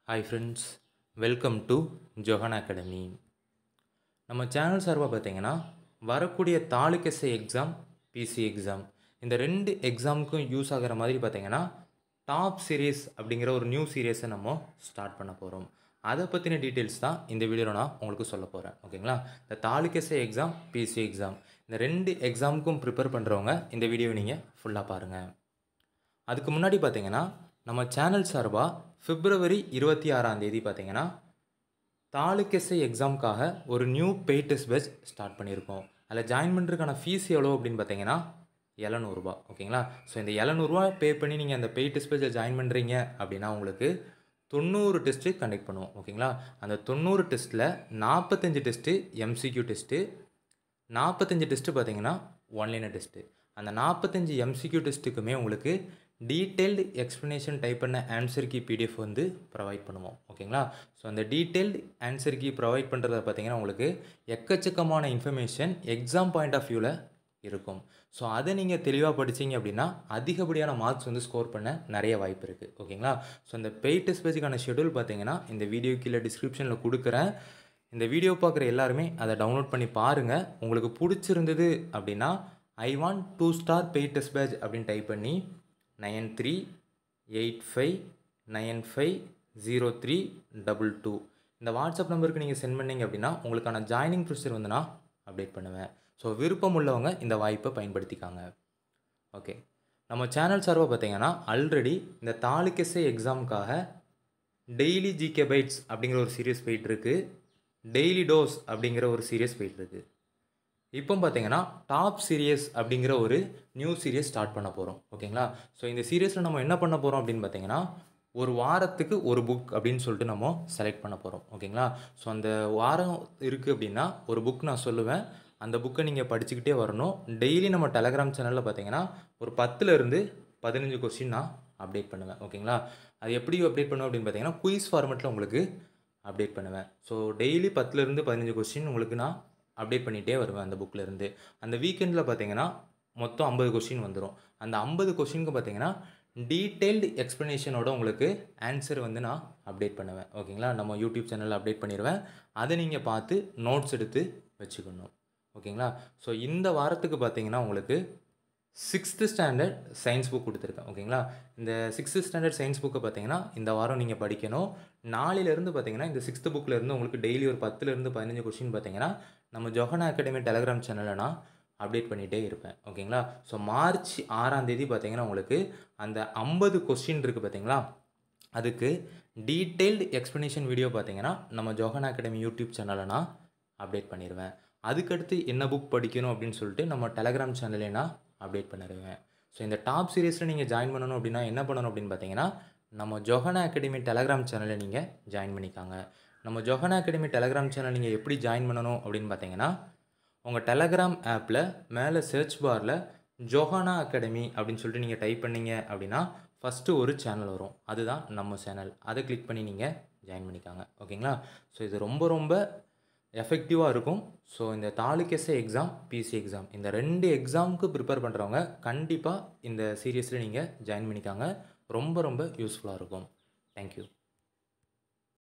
hi friends welcome to Johan academy நம்ம channel சார்பாக பார்த்தீங்கன்னா வரக்கூடிய தாலுக்கெஸ்ஐ எக்ஸாம் பிசி எக்ஸாம் இந்த ரெண்டு எக்ஸாமுக்கும் யூஸ் ஆகிற மாதிரி பார்த்தீங்கன்னா டாப் சீரீஸ் அப்படிங்கிற ஒரு நியூ சீரியஸை நம்ம ஸ்டார்ட் பண்ண போகிறோம் அதை பற்றின டீட்டெயில்ஸ் தான் இந்த வீடியோவில் நான் உங்களுக்கு சொல்ல போகிறேன் ஓகேங்களா இந்த தாலுக்கெஸ்ஐ எக்ஸாம் பிசி எக்ஸாம் இந்த ரெண்டு எக்ஸாமுக்கும் ப்ரிப்பேர் பண்ணுறவங்க இந்த வீடியோவை நீங்கள் ஃபுல்லாக பாருங்கள் அதுக்கு முன்னாடி பார்த்தீங்கன்னா நம்ம சேனல் சார்பாக பிப்ரவரி இருபத்தி ஆறாம் தேதி பார்த்தீங்கன்னா தாலுக்கெஸ்ஐ எக்ஸாமுக்காக ஒரு new paid test batch start பண்ணியிருக்கோம் அதில் ஜாயின் பண்ணுறதுக்கான ஃபீஸ் எவ்வளோ அப்படின்னு பார்த்தீங்கன்னா எழுநூறுபா ஓகேங்களா ஸோ இந்த எழுநூறுவா பே பண்ணி நீங்கள் அந்த பெய்ட் டெஸ்ட் பேட்சில் ஜாயின் பண்ணுறீங்க அப்படின்னா உங்களுக்கு தொண்ணூறு டெஸ்ட்டு கண்டக்ட் பண்ணுவோம் ஓகேங்களா அந்த தொண்ணூறு டெஸ்ட்டில் நாற்பத்தஞ்சு டெஸ்ட்டு எம்சிக்யூ டெஸ்ட்டு நாற்பத்தஞ்சு டெஸ்ட்டு பார்த்தீங்கன்னா ஒன்லைனர் டெஸ்ட்டு அந்த நாற்பத்தஞ்சு எம்சிக்யூ டெஸ்ட்டுக்குமே உங்களுக்கு டீட்டெயில்டு எக்ஸ்ப்ளனேஷன் டைப் பண்ண ஆன்சர் கீ பிடிஎஃப் வந்து ப்ரொவைட் பண்ணுவோம் ஓகேங்களா ஸோ அந்த டீட்டெயில்டு ஆன்சர் கீ ப்ரொவைட் பண்ணுறத பார்த்தீங்கன்னா உங்களுக்கு எக்கச்சக்கமான இன்ஃபர்மேஷன் எக்ஸாம் பாயிண்ட் ஆஃப் வியூவில் இருக்கும் ஸோ அதை நீங்கள் தெளிவாக படிச்சீங்க அப்படின்னா அதிகப்படியான மார்க்ஸ் வந்து ஸ்கோர் பண்ண நிறைய வாய்ப்பு இருக்குது ஓகேங்களா ஸோ இந்த பெய்ட் டெஸ்ட் பேஜுக்கான ஷெடியூல் பார்த்தீங்கன்னா இந்த வீடியோ கீழே டிஸ்கிரிப்ஷனில் கொடுக்குறேன் இந்த வீடியோ பார்க்குற எல்லாருமே அதை டவுன்லோட் பண்ணி பாருங்கள் உங்களுக்கு பிடிச்சிருந்தது அப்படின்னா I want to start paid test page அப்படின்னு டைப் பண்ணி nine three eight five nine five zero three double two இந்த வாட்ஸ்அப் நம்பருக்கு நீங்கள் சென்ட் பண்ணீங்க அப்படின்னா உங்களுக்கான ஜாயினிங் ப்ரொசீஜர் வந்து நான் அப்டேட் பண்ணுவேன் ஸோ விருப்பம் உள்ளவங்க இந்த வாய்ப்பை பயன்படுத்திக்காங்க ஓகே நம்ம சேனல் சார்பாக பார்த்தீங்கன்னா ஆல்ரெடி இந்த தாலுக்கெஸ்ஐ எக்ஸாமுக்காக டெய்லி ஜிகே பைட்ஸ் அப்படிங்கிற ஒரு சீரியஸ் போயிட்டுருக்கு டெய்லி டோஸ் அப்படிங்கிற ஒரு சீரியஸ் போயிட்டுருக்கு இப்போ பார்த்தீங்கன்னா டாப் சீரியஸ் அப்படிங்கிற ஒரு நியூ சீரியஸ் ஸ்டார்ட் பண்ண போகிறோம் ஓகேங்களா ஸோ இந்த சீரியஸில் நம்ம என்ன பண்ண போகிறோம் அப்படின்னு பார்த்தீங்கன்னா ஒரு வாரத்துக்கு ஒரு புக் அப்படின்னு சொல்லிட்டு நம்ம செலக்ட் பண்ண போகிறோம் ஓகேங்களா ஸோ அந்த வாரம் இருக்குது அப்படின்னா ஒரு புக் நான் சொல்லுவேன் அந்த புக்கை நீங்கள் படிச்சுக்கிட்டே வரணும் டெய்லி நம்ம டெலகிராம் சேனலில் பார்த்தீங்கன்னா ஒரு பத்துலேருந்து பதினஞ்சு கொஸ்டின் நான் அப்டேட் பண்ணுவேன் ஓகேங்களா அது எப்படி அப்டேட் பண்ணுவேன் அப்படின்னு பார்த்தீங்கன்னா குயிஸ் ஃபார்மெட்டில் உங்களுக்கு அப்டேட் பண்ணுவேன் ஸோ டெய்லி பத்துலேருந்து பதினஞ்சு கொஸ்டின் உங்களுக்கு நான் அப்டேட் பண்ணிகிட்டே வருவேன் அந்த புக்கிலேருந்து அந்த வீக்கெண்டில் பார்த்தீங்கன்னா மொத்தம் ஐம்பது கொஸ்டின் வந்துடும் அந்த ஐம்பது கொஸ்டினுக்கு பார்த்தீங்கன்னா டீட்டெயில்டு எக்ஸ்ப்ளனேஷனோட உங்களுக்கு ஆன்சர் வந்து நான் அப்டேட் பண்ணுவேன் ஓகேங்களா நம்ம யூடியூப் சேனலில் அப்டேட் பண்ணிடுவேன் அதை நீங்கள் பார்த்து நோட்ஸ் எடுத்து வச்சுக்கணும் ஓகேங்களா ஸோ இந்த வாரத்துக்கு பார்த்தீங்கன்னா உங்களுக்கு சிக்ஸ்த்து ஸ்டாண்டர்ட் சயின்ஸ் புக் கொடுத்துருக்கேன் ஓகேங்களா இந்த சிக்ஸ்த்து ஸ்டாண்டர்ட் சயின்ஸ் புக்கை பார்த்தீங்கன்னா இந்த வாரம் நீங்கள் படிக்கணும் நாளிலேருந்து பார்த்தீங்கன்னா இந்த சிக்ஸ்த்து புக்கில் இருந்து உங்களுக்கு டெய்லி ஒரு பத்துலேருந்து பதினஞ்சு கொஸ்டின் பார்த்தீங்கன்னா நம்ம ஜொஹனா அகாடமி டெலகிராம் சேனலில் நான் அப்டேட் பண்ணிகிட்டே இருப்பேன் ஓகேங்களா ஸோ மார்ச் ஆறாம் தேதி பார்த்தீங்கன்னா உங்களுக்கு அந்த ஐம்பது கொஸ்டின் இருக்குது பார்த்தீங்களா அதுக்கு டீட்டெயில்டு எக்ஸ்ப்ளனேஷன் வீடியோ பார்த்தீங்கன்னா நம்ம ஜோஹன் அகாடமி யூடியூப் சேனலில் நான் அப்டேட் பண்ணிடுவேன் அதுக்கடுத்து என்ன புக் படிக்கணும் அப்படின்னு சொல்லிட்டு நம்ம டெலகிராம் சேனலே நான் அப்டேட் பண்ணிடுவேன் ஸோ இந்த டாப் சீரீஸில் நீங்கள் ஜாயின் பண்ணணும் அப்படின்னா என்ன பண்ணணும் அப்படின்னு பார்த்தீங்கன்னா நம்ம ஜொஹனா அகாடமி டெலகிராம் சேனலை நீங்கள் ஜாயின் பண்ணிக்காங்க நம்ம ஜொஹனா அகாடமி டெலகிராம் சேனல் நீங்கள் எப்படி ஜாயின் பண்ணணும் அப்படின்னு பார்த்தீங்கன்னா உங்கள் டெலகிராம் ஆப்பில் மேலே சர்ச் பாரில் ஜொஹானா அகாடமி அப்படின்னு சொல்லிட்டு நீங்கள் டைப் பண்ணீங்க அப்படின்னா ஃபஸ்ட்டு ஒரு சேனல் வரும் அதுதான் நம்ம சேனல் அதை கிளிக் பண்ணி நீங்கள் ஜாயின் பண்ணிக்காங்க ஓகேங்களா ஸோ இது ரொம்ப ரொம்ப எஃபெக்டிவாக இருக்கும் ஸோ இந்த தாலுக்கெஸ்ஐ எக்ஸாம் பிசி எக்ஸாம் இந்த ரெண்டு எக்ஸாமுக்கு ப்ரிப்பேர் பண்ணுறவங்க கண்டிப்பாக இந்த சீரியஸில் நீங்கள் ஜாயின் பண்ணிக்காங்க ரொம்ப ரொம்ப யூஸ்ஃபுல்லாக இருக்கும் தேங்க்யூ